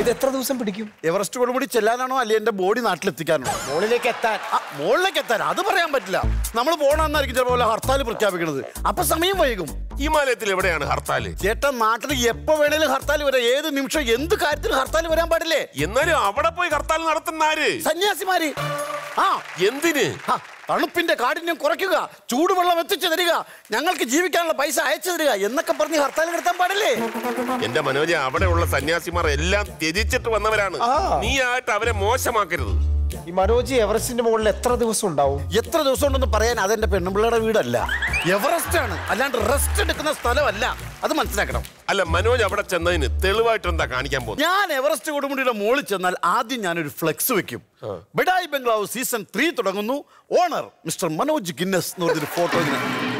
ഇത് എത്ര ദിവസം പിടിക്കും എവറസ്റ്റ് കൊടുമുടി ചെല്ലാനാണോ അല്ലെ എന്റെ ബോഡി നാട്ടിലെത്തിക്കാനാണോ മുകളിലേക്ക് എത്താൻ ആ, മുകളിലേക്ക് എത്താൻ അത് പറയാൻ പറ്റില്ല നമ്മൾ പോണെന്നായിരിക്കും ചിലപ്പോൾ ഹർത്താൽ പ്രഖ്യാപിക്കുന്നത് അപ്പൊ സമയം വൈകും ഹിമാലയത്തിൽ എവിടെയാണ് ഹർത്താല് ചേട്ടൻ നാട്ടിൽ എപ്പോ വേണേലും ഹർത്താൽ വരാം ഏത് നിമിഷം എന്ത് കാര്യത്തിൽ ഹർത്താൽ വരാൻ പാടില്ലേ എന്നാലും അവിടെ പോയി ഹർത്താൽ നടത്തുന്ന ആര് സന്യാസിമാര് ആ എന്തിന് ആ, തണുപ്പിന്റെ കാഠിന്യം കുറയ്ക്കുക ചൂടുവെള്ളം എത്തിച്ചു തരിക ഞങ്ങൾക്ക് ജീവിക്കാനുള്ള പൈസ അയച്ചു തരിക എന്നൊക്കെ പറഞ്ഞ് ഹർത്താൽ നടത്താൻ പാടില്ലേ എന്റെ മനോജ അവിടെയുള്ള സന്യാസിമാർ എല്ലാം ത്യജിച്ചിട്ട് വന്നവരാണ് ആ. നീ ആയിട്ട് അവരെ മോശമാക്കരുത് ഈ മനോജ് എവറസ്റ്റിന്റെ മുകളിൽ എത്ര ദിവസം ഉണ്ടാവും എത്ര ദിവസം ഉണ്ടെന്ന് പറയാൻ അതെന്റെ പെണ്ണുപിള്ളയുടെ വീടല്ല എവറസ്റ്റ് ആണ് അല്ലാണ്ട് റെസ്റ്റ് എടുക്കുന്ന സ്ഥലമല്ല അത് മനസ്സിലാക്കണം അല്ല മനോജ് അവിടെ ചെന്നതിന് തെളിവായിട്ട് എന്താ കാണിക്കാൻ പോകുന്നത് ഞാൻ എവറസ്റ്റ് കൊടുമുടിയുടെ മുകളിൽ ചെന്നാൽ ആദ്യം ഞാനൊരു ഫ്ലെക്സ് വെക്കും ബെഡായി ബംഗ്ലാവ് സീസൺ ത്രീ തുടങ്ങുന്നു ഓണർ മിസ്റ്റർ മനോജ് ഗിന്നസ് എന്ന് പറഞ്ഞൊരു ഫോട്ടോ ഇങ്ങനെ